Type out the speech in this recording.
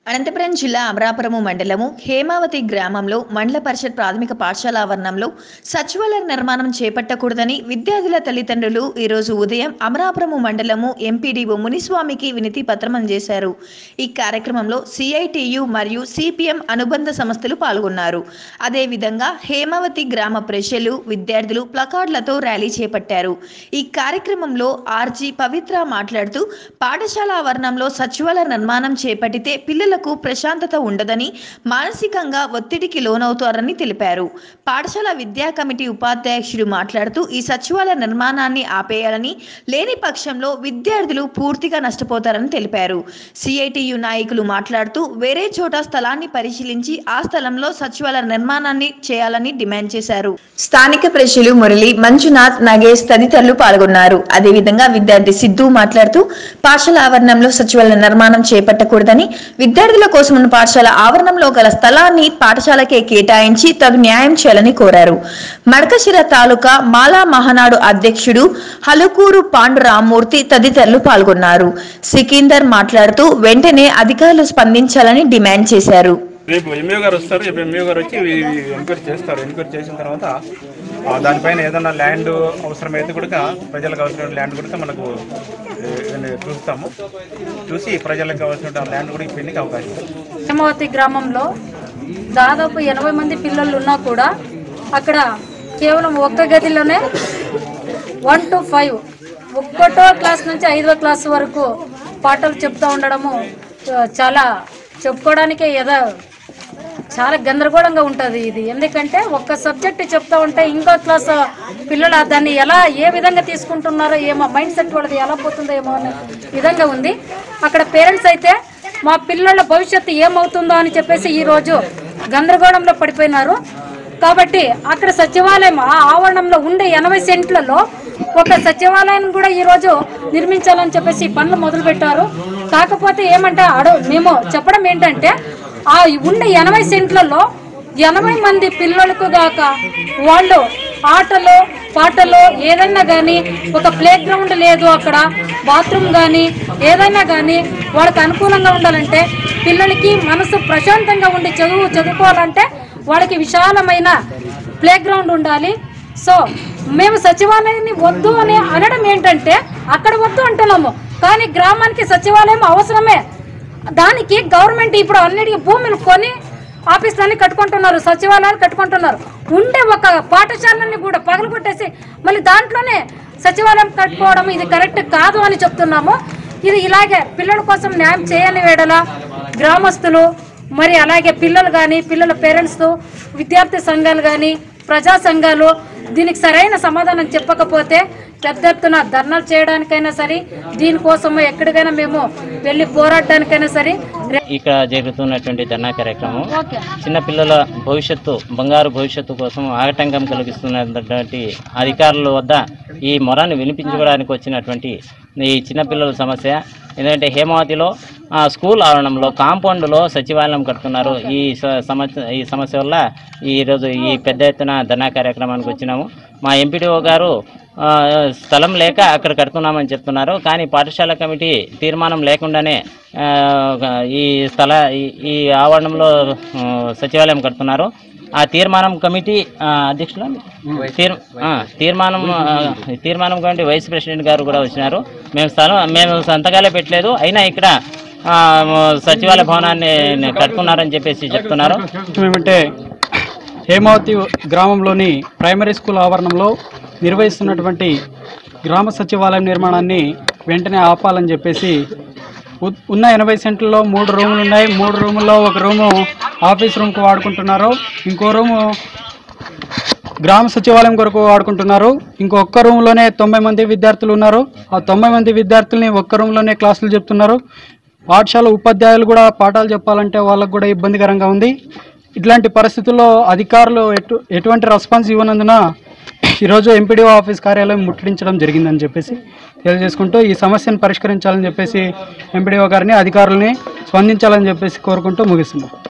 అనంతపురం జిల్లా అమరాపురము మండలము హేమావతి గ్రామంలో మండల పరిషత్ ప్రాథమిక పాఠశాల ఆవరణంలో సచివాలయ నిర్మాణం చేపట్టకూడదని విద్యార్థుల తల్లిదండ్రులు ఈరోజు ఉదయం అమరాపురము మండలము ఎంపీడీఓ మునిస్వామికి వినతి పత్రం అందజేశారు ఈ కార్యక్రమంలో సిఐటియు మరియు సిపిఎం అనుబంధ సంస్థలు పాల్గొన్నారు అదేవిధంగా హేమావతి గ్రామ ప్రజలు విద్యార్థులు ప్లకార్డులతో ర్యాలీ చేపట్టారు ఈ కార్యక్రమంలో ఆర్జీ పవిత్ర మాట్లాడుతూ పాఠశాల ఆవరణంలో సచివాలయ నిర్మాణం చేపట్టితే పిల్లలకు ప్రశాంతత ఉండదని మానసికంగా ఒత్తిడికి లోనవుతారని తెలిపారు పాఠశాల విద్యా కమిటీ ఉపాధ్యక్షుడు మాట్లాడుతూ ఈ సచివాలయ నిర్మాణాన్ని ఆపేయాలని లేని పక్షంలో విద్యార్థులు పూర్తిగా నష్టపోతారని తెలిపారు సిఐటియు నాయకులు మాట్లాడుతూ వేరే చోట స్థలాన్ని పరిశీలించి ఆ స్థలంలో సచివాలయ నిర్మాణాన్ని చేయాలని డిమాండ్ చేశారు స్థానిక ప్రజలు మురళి మంజునాథ్ నగేష్ తదితరులు పాల్గొన్నారు అదేవిధంగా విద్యార్థి సిద్ధు మాట్లాడుతూ పాఠశాల ఆవరణంలో సచివాలయ నిర్మాణం చేపట్టకూడదని విద్యార్థుల కోసం ఉన్న పాఠశాల ఆవరణంలో గల స్థలాన్ని పాఠశాలకే కేటాయించి తగు న్యాయం చేయాలని కోరారు మడకశిర తాలూకా మాలా మహానాడు అధ్యక్షుడు హలుకూరు పాండు రామ్మూర్తి తదితరులు పాల్గొన్నారు సికిందర్ మాట్లాడుతూ వెంటనే అధికారులు స్పందించాలని డిమాండ్ చేశారు రేపు ఎంఈఓ గారు వస్తారు రేపు ఎంఈఓ గారు వచ్చి ఎంక్వైరీ చేస్తారు ఎంక్వైరీ చేసిన తర్వాత ఆ, దానిపైన ఏదైనా ల్యాండ్ అవసరమైతే కూడా ప్రజలకు అవసరమైన ల్యాండ్ కూడా మనకు ఏ, ఏ, చూస్తాము చూసి ప్రజలకు కావాల్సిన ల్యాండ్ కూడా ఇప్పటికి అవకాశం ఉంది. హేమావతి గ్రామంలో దాదాపు ఎనభై మంది పిల్లలు ఉన్నా కూడా అక్కడ కేవలం ఒక్క గదిలోనే వన్ టు ఫైవ్ ఒక్కటో క్లాస్ నుంచి ఐదో క్లాస్ వరకు పాటలు చెప్తూ ఉండడము ఆ, చాలా చెప్పుకోవడానికే ఏదో చాలా గందరగోళంగా ఉంటుంది ఇది ఎందుకంటే ఒక్క సబ్జెక్ట్ చెప్తా ఉంటే ఇంకో క్లాస్ పిల్లలు దాన్ని ఎలా ఏ విధంగా తీసుకుంటున్నారో ఏమో మైండ్ సెట్ వాళ్ళది ఎలా పోతుందో ఏమో అనే విధంగా ఉంది అక్కడ పేరెంట్స్ అయితే మా పిల్లల భవిష్యత్తు ఏమవుతుందో అని చెప్పేసి ఈరోజు గందరగోళంలో పడిపోయినారు కాబట్టి అక్కడ సచివాలయం ఆ ఆవరణంలో ఉండే ఎనభై సెంట్లలో ఒక సచివాలయం కూడా ఈరోజు నిర్మించాలని చెప్పేసి ఈ పనులు మొదలుపెట్టారు కాకపోతే ఏమంటే అడు మేము చెప్పడం ఏంటంటే ఆ ఉండే ఎనభై సెంట్లలో ఎనభై మంది పిల్లలకు గాక వాళ్ళు ఆటలు పాటలు ఏదైనా కానీ ఒక ప్లే గ్రౌండ్ లేదు అక్కడ బాత్రూమ్ కానీ ఏదైనా కానీ వాళ్ళకి అనుకూలంగా ఉండాలంటే పిల్లలకి మనసు ప్రశాంతంగా ఉండి చదువు చదువుకోవాలంటే వాళ్ళకి విశాలమైన ప్లే గ్రౌండ్ ఉండాలి సో మేము సచివాలయాన్ని వద్దు అని అనడం ఏంటంటే అక్కడ వద్దు అంటున్నాము కానీ గ్రామానికి సచివాలయం అవసరమే దానికి గవర్నమెంట్ ఇప్పుడు అన్నిటికీ భూములు కొని ఆఫీసులన్నీ కట్టుకుంటున్నారు సచివాలయాలు కట్టుకుంటున్నారు ఉండే ఒక పాఠశాలని కూడా పగలగొట్టేసి మళ్ళీ దాంట్లోనే సచివాలయం కట్టుకోవడం ఇది కరెక్ట్ కాదు అని చెప్తున్నాము ఇది ఇలాగే పిల్లల కోసం న్యాయం చేయని వేడల గ్రామస్తులు మరి అలాగే పిల్లలు కానీ పిల్లల పేరెంట్స్ విద్యార్థి సంఘాలు కానీ ప్రజా సంఘాలు దీనికి సరైన సమాధానం చెప్పకపోతే పెద్ద ఎత్తున ధర్నాలు చేయడానికైనా సరే దీనికోసము ఎక్కడికైనా మేము వెళ్ళి పోరాడడానికైనా సరే రే- ఇక్కడ జరుగుతున్నటువంటి ధర్నా కార్యక్రమం ఓకే చిన్నపిల్లల భవిష్యత్తు బంగారు భవిష్యత్తు కోసం ఆటంకం కలిగిస్తున్నటువంటి అధికారుల వద్ద ఈ మొరాన్ని వినిపించుకోవడానికి వచ్చినటువంటి ఈ చిన్నపిల్లల సమస్య ఎందుకంటే హేమావతిలో ఆ, స్కూల్ ఆవరణంలో కాంపౌండ్లో సచివాలయం కడుతున్నారు ఈ స- సమస్య ఈ సమస్య వల్ల ఈరోజు ఈ పెద్ద ఎత్తున ధర్నా కార్యక్రమానికి వచ్చినాము మా ఎంపీడీఓ గారు ఆ, స్థలం లేక అక్కడ కడుతున్నామని చెప్తున్నారు కానీ పాఠశాల కమిటీ తీర్మానం లేకుండానే ఆ, ఈ స్థల ఈ- ఈ ఆవరణంలో ఆ, సచివాలయం కడుతున్నారు ఆ తీర్మానం కమిటీ ఆ, అధ్యక్షులు తీర్ ఆ, తీర్మానం ఆ, తీర్మానం కమిటీ వైస్ ప్రెసిడెంట్ గారు కూడా వచ్చినారు మేము స్థలం మేము సంతకాలే పెట్టలేదు అయినా ఇక్కడ ఆ, సచివాలయ భవనాన్ని కడుతున్నారని చెప్పేసి చెప్తున్నారు ఏమంటే హేమావతి గ్రామంలోని ప్రైమరీ స్కూల్ ఆవరణంలో నిర్వహిస్తున్నటువంటి గ్రామ సచివాలయం నిర్మాణాన్ని వెంటనే ఆపాలని చెప్పేసి ఉ- ఉన్న ఎనభై సెంట్లలో మూడు రూములు ఉన్నాయి మూడు రూముల్లో ఒక రూము ఆఫీస్ రూమ్కి వాడుకుంటున్నారు ఇంకో రూము గ్రామ సచివాలయం కొరకు వాడుకుంటున్నారు ఇంకొక రూమ్లోనే తొంభై మంది విద్యార్థులు ఉన్నారు ఆ తొంభై మంది విద్యార్థుల్ని ఒక్క రూమ్లోనే క్లాసులు చెప్తున్నారు పాఠశాల ఉపాధ్యాయులు కూడా పాఠాలు చెప్పాలంటే వాళ్ళకు కూడా ఇబ్బందికరంగా ఉంది ఇట్లాంటి పరిస్థితుల్లో అధికారులు ఎటు ఎటువంటి రెస్పాన్స్ ఇవ్వనందున ఈరోజు ఎంపీడీఓ ఆఫీస్ కార్యాలయం ముట్టడించడం జరిగిందని చెప్పేసి తెలియజేసుకుంటూ ఈ సమస్యను పరిష్కరించాలని చెప్పేసి ఎంపీడీఓ గారిని అధికారులని స్పందించాలని చెప్పేసి కోరుకుంటూ ముగిస్తున్నాం